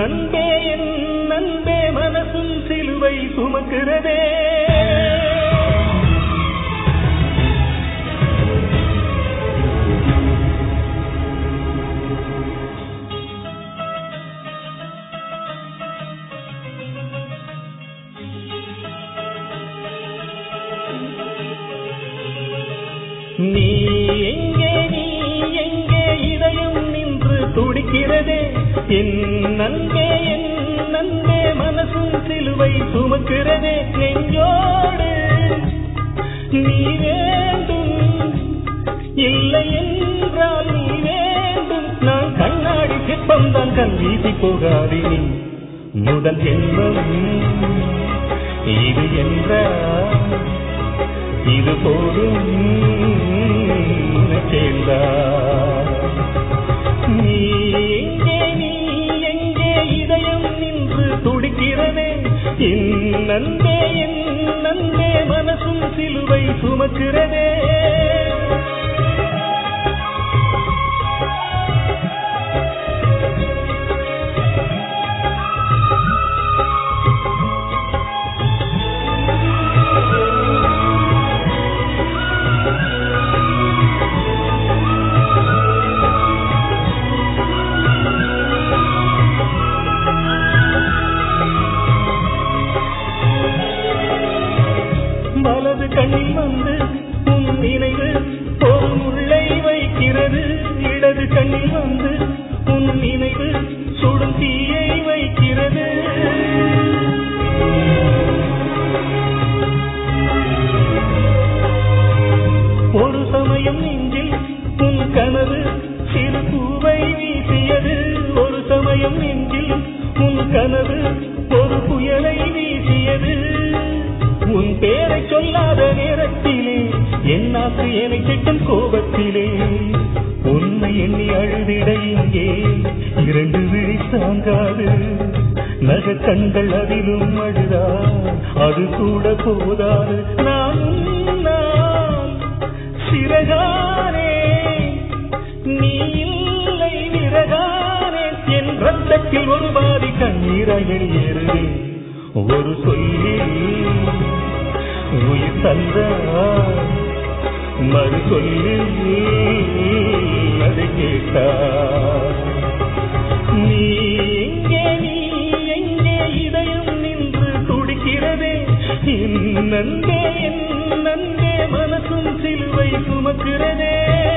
நன்பே என் நன்பே மனசும் சிலுவை சுமக்கிறதே நீ எங்கே நீ எங்கே இதயம் நின்று துடிக்கிறதே என் நன்பே என் நன்பே மனசும் சிலுவை சுமக்கிறதே நெஞ்சோடு நீ வேண்டும் இல்லை என்றால் நீ வேண்டும் நான் கண்ணாடி சிற்பம் தான் கண் வீசி போகாதே நீ முதல் ஜென்மம் இது என்றால் இது போதும் சேர்ந்தா நீ எங்கே நீ எங்கே இதயம் நின்று துடிக்கிறதே என் நன்பே என் நன்பே மனசும் சிலுவை சுமக்கிறதே வலது கண்ணில் வந்து உன் நினைவு ஒரு முள்ளை வைக்கிறது இடது கண்ணில் வந்து உன் நினைவு சுடும் தீயை வைக்கிறது ஒரு சமயம் நெஞ்சில் உன் கனவு சிறு பூவை வீசியது ஒரு சமயம் நெஞ்சில் உன் கனவு ஒரு புயலை வீசியது உன் பேரை சொல்லாத நேரத்திலே என்னாக்கு என்னை திட்டும் கோபத்திலே உன்னை எண்ணி அழுதிட இங்கே இரண்டு விழி தாங்காது நக கண்கள் அதிலும் அழுதா அது கூட போதாது நான் உன்னால் சிறகானே நீ இல்லை விறகானே என் ரத்தத்தில் ஒரு பாதி கண்ணீராய் வெளியேறுதே ஒரு சொல்லி உயிர் தந்த மறு சொல்லி அதை கேட்டா நீ எங்கே நீ எங்கே இதயம் நின்று துடிக்கிறதே என் நன்பே என் நன்பே மனசும் சிலுவை சுமக்கிறதே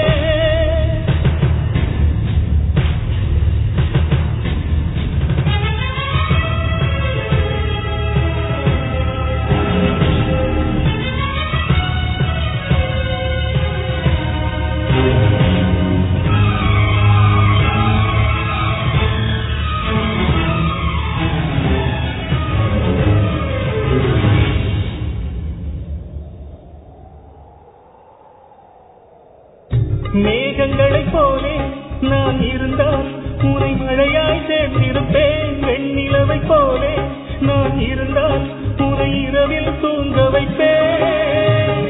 மேகங்களைப் போலே நான் இருந்தால் உனை மழையாய் சேர்ந்திருப்பேன் வெண்ணிலவைப் போலே நான் இருந்தால் உனை இரவில் தூங்க வைப்பேன்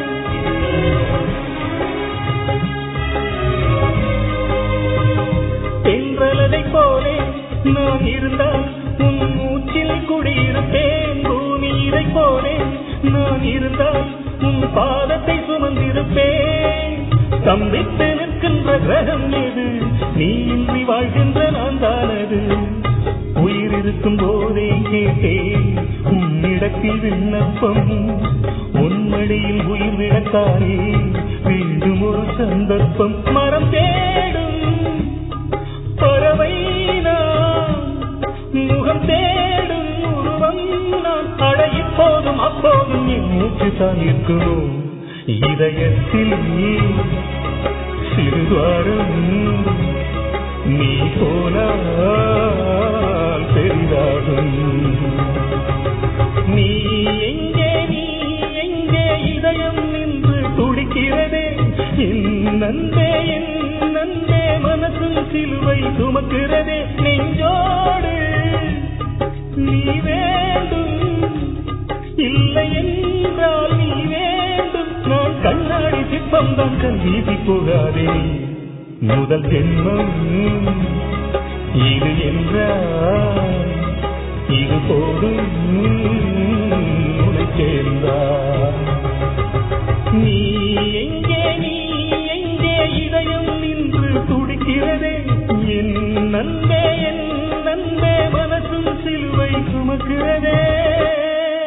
தென்றலதைப் போலே நான் இருந்தால் உன் மூச்சில் குடியிருப்பேன் பூமியிலைப் போலே நான் இருந்தால் உன் பாதத்தை சுமந்திருப்பேன் தம்பித்து நிற்கின்ற கிரகம் எது நீ இன்றி வாழ்கின்ற நான் தானது உயிர் இருக்கும் போதே கேட்டேன் உன்னிடத்தில் விண்ணப்பம் உன்மடியில் உயிர் விடத்தானே மீண்டும் ஒரு சந்தர்ப்பம் மரம் தேடும் பறவை நான் முகம் தேடும் உருவம் நான் அட இப்போதும் அப்போதும் என் மூச்சு தான் இருக்கணும் இதயத்தில் சிறுவாரம் நீ போனால் பெரிதாகும் நீ எங்கே நீ எங்கே இதயம் நின்று துடிக்கிறதே என் நன்பே என் நன்பே மனசும் சிலுவை சுமக்கிறதே நெஞ்சோடு நீ வேண்டும் இல்லை என்றால் நீ வேண்டும் நான் கண்ணாடி சிற்பம் தான் கண் வீசி போகாதே முதல் ஜென்மம் இது என்றால் இது போதும்